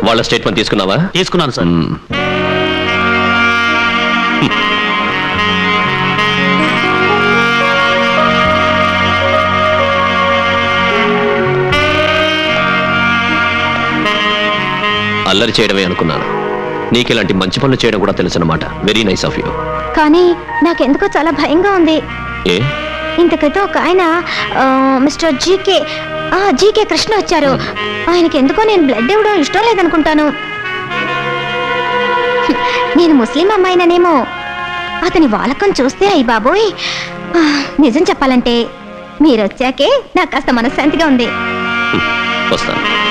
వాళ్ళ స్టేట్మెంట్ తీసుకున్నావా తీసుకున్నాను సార్ మ్మ్. అల్లరి చేయడమే అనుకున్నాను నీకు ఇలాంటి మంచి పనులు చేయడం కూడా తెలుసు అనమాట వెరీ నైస్ ఆఫ్ యూ కానీ నాకెందుకో చాలా భయంగా ఉంది ఏ ఇంత క్రితం ఒక ఆయన ఆ, మిస్టర్ జీకే ఆ, జీకే కృష్ణ వచ్చారు ఆయనకి ఎందుకో నేను బ్లడ్ ఇవ్వడం ఇష్టం లేదనుకుంటాను నేను ముస్లిం అమ్మాయిననేమో అతని వాలకం చూస్తే అయ్యి బాబోయ్ ఆ, నిజం చెప్పాలంటే మీరు వచ్చాకే నాకు కాస్త మనశ్శాంతిగా ఉంది వస్తాను